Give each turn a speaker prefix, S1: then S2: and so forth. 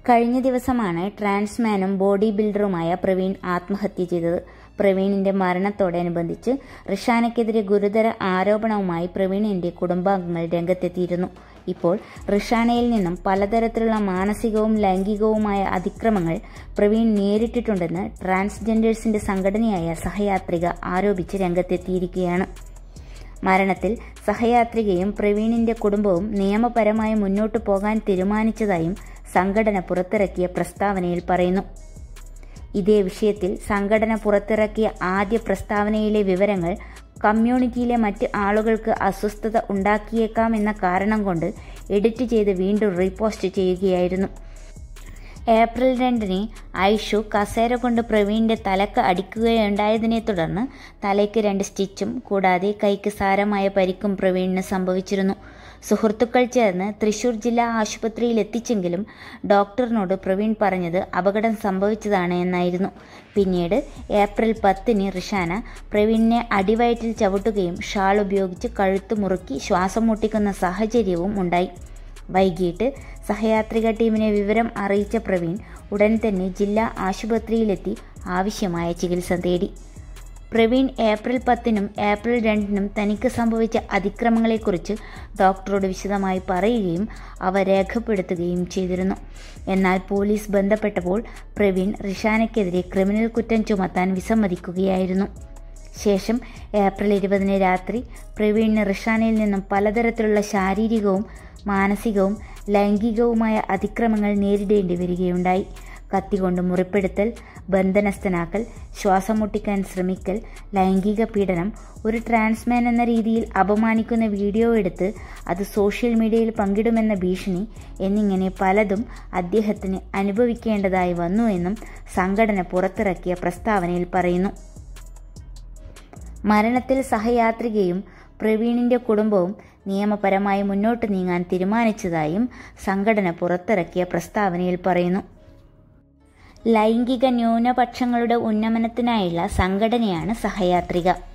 S1: കഴിഞ്ഞ ദിവസമാണ് ട്രാൻസ്മാനും ബോഡി ബിൽഡറുമായ പ്രവീൺ ആത്മഹത്യ ചെയ്തത് പ്രവീണിന്റെ മരണത്തോടനുബന്ധിച്ച് റിഷാനയ്ക്കെതിരെ ഗുരുതര ആരോപണവുമായി പ്രവീണിന്റെ കുടുംബാംഗങ്ങൾ രംഗത്തെത്തിയിരുന്നു ഇപ്പോൾ റിഷാനയിൽ നിന്നും പലതരത്തിലുള്ള മാനസികവും ലൈംഗികവുമായ അതിക്രമങ്ങൾ പ്രവീൺ നേരിട്ടിട്ടുണ്ടെന്ന് ട്രാൻസ്ജെൻഡേഴ്സിന്റെ സംഘടനയായ സഹയാത്രിക ആരോപിച്ച് രംഗത്തെത്തിയിരിക്കുകയാണ് മരണത്തിൽ സഹയാത്രികയും പ്രവീണിന്റെ കുടുംബവും നിയമപരമായി മുന്നോട്ടു പോകാൻ തീരുമാനിച്ചതായും സംഘടന പുറത്തിറക്കിയ പ്രസ്താവനയിൽ പറയുന്നു ഇതേ വിഷയത്തിൽ സംഘടന പുറത്തിറക്കിയ ആദ്യ പ്രസ്താവനയിലെ വിവരങ്ങൾ കമ്മ്യൂണിറ്റിയിലെ മറ്റ് ആളുകൾക്ക് അസ്വസ്ഥത ഉണ്ടാക്കിയേക്കാമെന്ന കാരണം കൊണ്ട് എഡിറ്റ് ചെയ്ത് വീണ്ടും റീപോസ്റ്റ് ചെയ്യുകയായിരുന്നു ഏപ്രിൽ രണ്ടിന് ഐഷു കസേര കൊണ്ട് പ്രവീണിന്റെ തലക്ക് അടിക്കുകയുണ്ടായതിനെ തുടർന്ന് തലയ്ക്ക് രണ്ട് സ്റ്റിച്ചും കൂടാതെ കൈക്ക് സാരമായ പരിക്കും പ്രവീണിന് സംഭവിച്ചിരുന്നു സുഹൃത്തുക്കൾ ചേർന്ന് തൃശൂർ ജില്ലാ ആശുപത്രിയിൽ എത്തിച്ചെങ്കിലും ഡോക്ടറിനോട് പ്രവീൺ പറഞ്ഞത് അപകടം സംഭവിച്ചതാണ് എന്നായിരുന്നു പിന്നീട് ഏപ്രിൽ പത്തിന് റിഷാന പ്രവീണിനെ അടിവയറ്റിൽ ചവിട്ടുകയും ഷാൾ ഉപയോഗിച്ച് കഴുത്ത് മുറുക്കി ശ്വാസം മുട്ടിക്കുന്ന സാഹചര്യവും ഉണ്ടായി വൈകിട്ട് സഹയാത്രിക ടീമിനെ വിവരം അറിയിച്ച പ്രവീൺ ഉടൻ തന്നെ ജില്ലാ ആശുപത്രിയിലെത്തി ആവശ്യമായ ചികിത്സ തേടി പ്രവീൺ ഏപ്രിൽ പത്തിനും ഏപ്രിൽ രണ്ടിനും തനിക്ക് സംഭവിച്ച അതിക്രമങ്ങളെക്കുറിച്ച് ഡോക്ടറോട് വിശദമായി പറയുകയും അവ രേഖപ്പെടുത്തുകയും ചെയ്തിരുന്നു എന്നാൽ പോലീസ് ബന്ധപ്പെട്ടപ്പോൾ പ്രവീൺ റിഷാനയ്ക്കെതിരെ ക്രിമിനൽ കുറ്റം ചുമത്താൻ വിസമ്മതിക്കുകയായിരുന്നു ശേഷം ഏപ്രിൽ ഇരുപതിന് രാത്രി പ്രവീണിന് റിഷാനയിൽ നിന്നും പലതരത്തിലുള്ള ശാരീരികവും മാനസികവും ലൈംഗികവുമായ അതിക്രമങ്ങൾ നേരിടേണ്ടി വരികയുണ്ടായി കത്തികൊണ്ട് മുറിപ്പെടുത്തൽ ബന്ധനസ്ഥനാക്കൽ ശ്വാസം മുട്ടിക്കാൻ ശ്രമിക്കൽ ലൈംഗിക പീഡനം ഒരു ട്രാൻസ്മാൻ എന്ന രീതിയിൽ അപമാനിക്കുന്ന വീഡിയോ എടുത്ത് അത് സോഷ്യൽ മീഡിയയിൽ പങ്കിടുമെന്ന ഭീഷണി എന്നിങ്ങനെ പലതും അദ്ദേഹത്തിന് അനുഭവിക്കേണ്ടതായി വന്നുവെന്നും സംഘടന പുറത്തിറക്കിയ പ്രസ്താവനയിൽ പറയുന്നു മരണത്തിൽ സഹയാത്രികയും പ്രവീണിന്റെ കുടുംബവും നിയമപരമായി മുന്നോട്ട് നീങ്ങാൻ തീരുമാനിച്ചതായും സംഘടന പുറത്തിറക്കിയ പ്രസ്താവനയിൽ പറയുന്നു ലൈംഗിക ന്യൂനപക്ഷങ്ങളുടെ ഉന്നമനത്തിനായുള്ള സംഘടനയാണ് സഹയാത്രിക